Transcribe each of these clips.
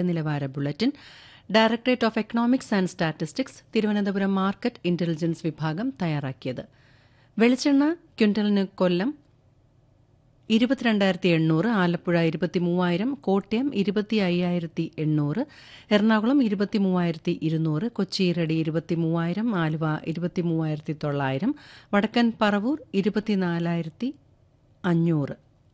നിലവാര bulletin directorate of economics and statistics Thiruvananthapuram market intelligence വിഭാഗം തയ്യാറാക്കിയത് വെളിച്ചെണ്ണ ക്വിന്റലിന് കൊല്ലം ഇരുപത്തിരണ്ടായിരത്തി എണ്ണൂറ് ആലപ്പുഴ ഇരുപത്തി മൂവായിരം കോട്ടയം ഇരുപത്തി അയ്യായിരത്തി എണ്ണൂറ് എറണാകുളം ഇരുപത്തി മൂവായിരത്തി ഇരുന്നൂറ് കൊച്ചി ഇരടി ഇരുപത്തി മൂവായിരം ആലുവ ഇരുപത്തി മൂവായിരത്തി തൊള്ളായിരം വടക്കൻ പറവൂർ ഇരുപത്തിനാലായിരത്തി അഞ്ഞൂറ്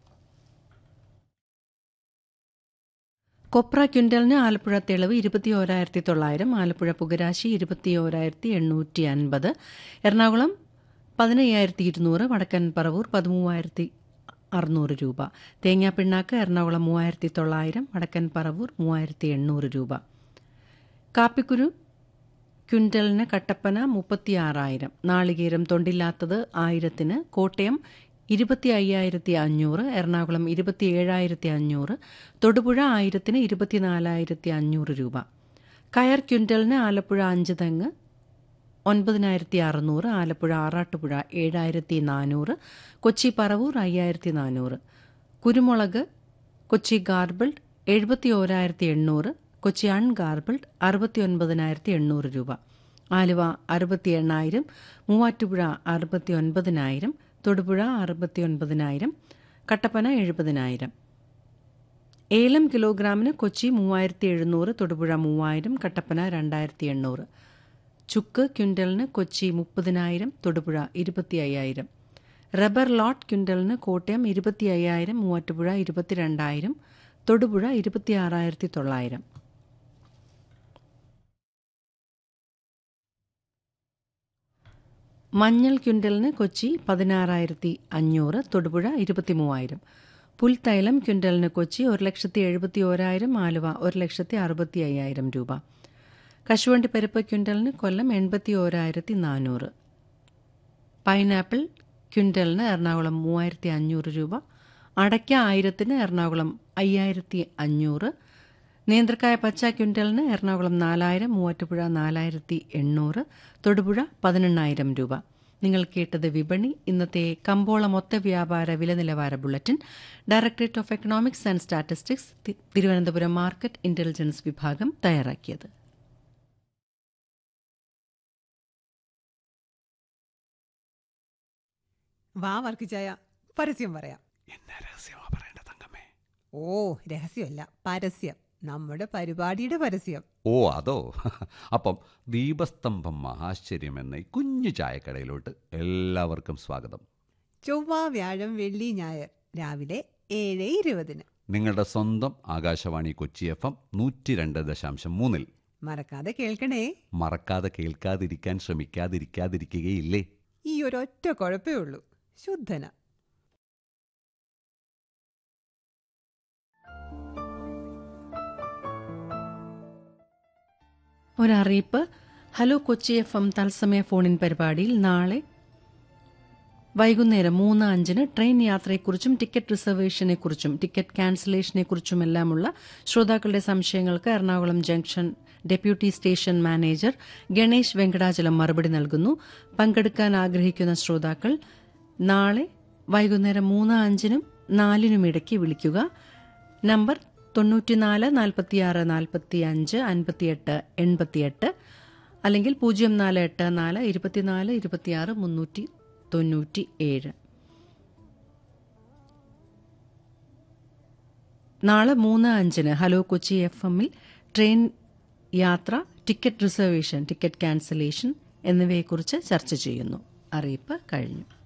കൊപ്ര ക്വിൻ്റലിന് ആലപ്പുഴ തെളിവ് ഇരുപത്തി ഓരായിരത്തി തൊള്ളായിരം ആലപ്പുഴ പുകരാശി ഇരുപത്തി ഓരായിരത്തി എണ്ണൂറ്റി അൻപത് എറണാകുളം പതിനയ്യായിരത്തി ഇരുന്നൂറ് വടക്കൻ പറവൂർ പതിമൂവായിരത്തി അറുന്നൂറ് രൂപ തേങ്ങാപ്പിണ്ണാക്ക് എറണാകുളം മൂവായിരത്തി തൊള്ളായിരം വടക്കൻ പറവൂർ മൂവായിരത്തി എണ്ണൂറ് രൂപ കാപ്പിക്കുരു ക്വിൻ്റലിന് കട്ടപ്പന മുപ്പത്തിയാറായിരം നാളികേരം തൊണ്ടില്ലാത്തത് ആയിരത്തിന് കോട്ടയം ഇരുപത്തി അയ്യായിരത്തി അഞ്ഞൂറ് എറണാകുളം ഇരുപത്തി ഏഴായിരത്തി അഞ്ഞൂറ് തൊടുപുഴ ആയിരത്തിന് ഇരുപത്തിനാലായിരത്തി അഞ്ഞൂറ് രൂപ കയർ ക്വിൻ്റലിന് ആലപ്പുഴ അഞ്ച് തെങ്ങ് ഒൻപതിനായിരത്തി അറുന്നൂറ് ആലപ്പുഴ ആറാട്ടുപുഴ ഏഴായിരത്തി നാനൂറ് കൊച്ചി പറവൂർ അയ്യായിരത്തി നാനൂറ് കുരുമുളക് കൊച്ചി ഗാർബിൾഡ് എഴുപത്തി ഓരായിരത്തി എണ്ണൂറ് കൊച്ചി അൺ ഗാർബിൾഡ് അറുപത്തി ഒൻപതിനായിരത്തി എണ്ണൂറ് രൂപ ആലുവ അറുപത്തി എണ്ണായിരം മൂവാറ്റുപുഴ അറുപത്തി ഒൻപതിനായിരം തൊടുപുഴ അറുപത്തി ഒൻപതിനായിരം കട്ടപ്പന എഴുപതിനായിരം ഏലം കിലോഗ്രാമിന് കൊച്ചി മൂവായിരത്തി എഴുന്നൂറ് തൊടുപുഴ മൂവായിരം കട്ടപ്പന രണ്ടായിരത്തി എണ്ണൂറ് ചുക്ക് ക്വിൻ്റലിന് കൊച്ചി മുപ്പതിനായിരം തൊടുപുഴ ഇരുപത്തി അയ്യായിരം റബ്ബർ ലോട്ട് ക്വിൻ്റലിന് കോട്ടയം ഇരുപത്തി അയ്യായിരം മൂവാറ്റുപുഴ ഇരുപത്തിരണ്ടായിരം തൊടുപുഴ ഇരുപത്തി ആറായിരത്തി തൊള്ളായിരം മഞ്ഞൾ ക്വിൻ്റലിന് കൊച്ചി പതിനാറായിരത്തി അഞ്ഞൂറ് തൊടുപുഴ ഇരുപത്തി മൂവായിരം പുൽത്തൈലം ക്വിൻ്റലിന് കൊച്ചി ഒരു ലക്ഷത്തി എഴുപത്തി ഓരായിരം ആലുവ ഒരു ലക്ഷത്തി അറുപത്തി അയ്യായിരം രൂപ കശുവണ്ടി പരിപ്പ് ക്വിൻ്റലിന് കൊല്ലം എൺപത്തി ഓരായിരത്തി നാനൂറ് പൈനാപ്പിൾ ക്വിൻ്റലിന് എറണാകുളം മൂവായിരത്തി അഞ്ഞൂറ് രൂപ അടയ്ക്ക ആയിരത്തിന് എറണാകുളം അയ്യായിരത്തി അഞ്ഞൂറ് നേന്ത്രക്കായ പച്ച ക്വിൻ്റലിന് എറണാകുളം നാലായിരം മൂവാറ്റുപുഴ നാലായിരത്തി എണ്ണൂറ് തൊടുപുഴ പതിനെണ്ണായിരം രൂപ നിങ്ങൾ കേട്ടത് വിപണി ഇന്നത്തെ കമ്പോള മൊത്ത വ്യാപാര വില നിലവാര bulletin directorate of economics and statistics Thiruvananthapuram market intelligence വിഭാഗം തയ്യാറാക്കിയത് വാ വർക്കിച്ചായ പരസ്യം പറയാം എന്നാ രഹസ്യമാ പറയേണ്ട തങ്കമ്മേ ഓ രഹസ്യമല്ല പരസ്യം നമ്മുടെ പരിപാടിയുടെ പരസ്യം ഓ അതോ അപ്പം ദീപസ്തംഭം മഹാശ്ചര്യം എന്ന ഈ കുഞ്ഞു ചായക്കടയിലോട്ട് എല്ലാവർക്കും സ്വാഗതം ചൊവ്വ വ്യാഴം വെള്ളി ഞായർ രാവിലെ ഏഴ് ഇരുപതിന് നിങ്ങളുടെ സ്വന്തം ആകാശവാണി കൊച്ചി എഫ് എം നൂറ്റി രണ്ട് ദശാംശം മൂന്നിൽ മറക്കാതെ കേൾക്കണേ മറക്കാതെ കേൾക്കാതിരിക്കാൻ ശ്രമിക്കാതിരിക്കാതിരിക്കുകയില്ലേ ഈ ഒരൊറ്റ കുഴപ്പേ ഉള്ളൂ ശുദ്ധന ഒരറിയിപ്പ് ഹലോ കൊച്ചി എഫ് എം തത്സമയ ഫോണിൻ പരിപാടിയിൽ നാളെ വൈകുന്നേരം മൂന്ന് അഞ്ചിന് ട്രെയിൻ യാത്രയെക്കുറിച്ചും ടിക്കറ്റ് റിസർവേഷനെക്കുറിച്ചും ടിക്കറ്റ് ക്യാൻസലേഷനെക്കുറിച്ചുമെല്ലാമുള്ള ശ്രോതാക്കളുടെ സംശയങ്ങൾക്ക് Ernakulam junction deputy station manager Ganesh Venkatachalam മറുപടി നൽകുന്നു പങ്കെടുക്കാൻ ആഗ്രഹിക്കുന്ന ശ്രോതാക്കൾ നാളെ വൈകുന്നേരം മൂന്ന് അഞ്ചിനും നാലിനും ഇടയ്ക്ക് വിളിക്കുക നമ്പർ തൊണ്ണൂറ്റിനാല് നാൽപ്പത്തിയാറ് നാൽപ്പത്തി അഞ്ച് അൻപത്തിയെട്ട് എൺപത്തിയെട്ട് അല്ലെങ്കിൽ പൂജ്യം നാല് എട്ട് നാല് ഇരുപത്തിനാല് ഇരുപത്തിയാറ് മുന്നൂറ്റി തൊണ്ണൂറ്റി ഏഴ് നാളെ മൂന്ന് അഞ്ചിന് ഹലോ കൊച്ചി എഫ് എമ്മിൽ ട്രെയിൻ യാത്ര ടിക്കറ്റ് റിസർവേഷൻ ടിക്കറ്റ് ക്യാൻസലേഷൻ എന്നിവയെക്കുറിച്ച് ചർച്ച ചെയ്യുന്നു അറിയിപ്പ് കഴിഞ്ഞു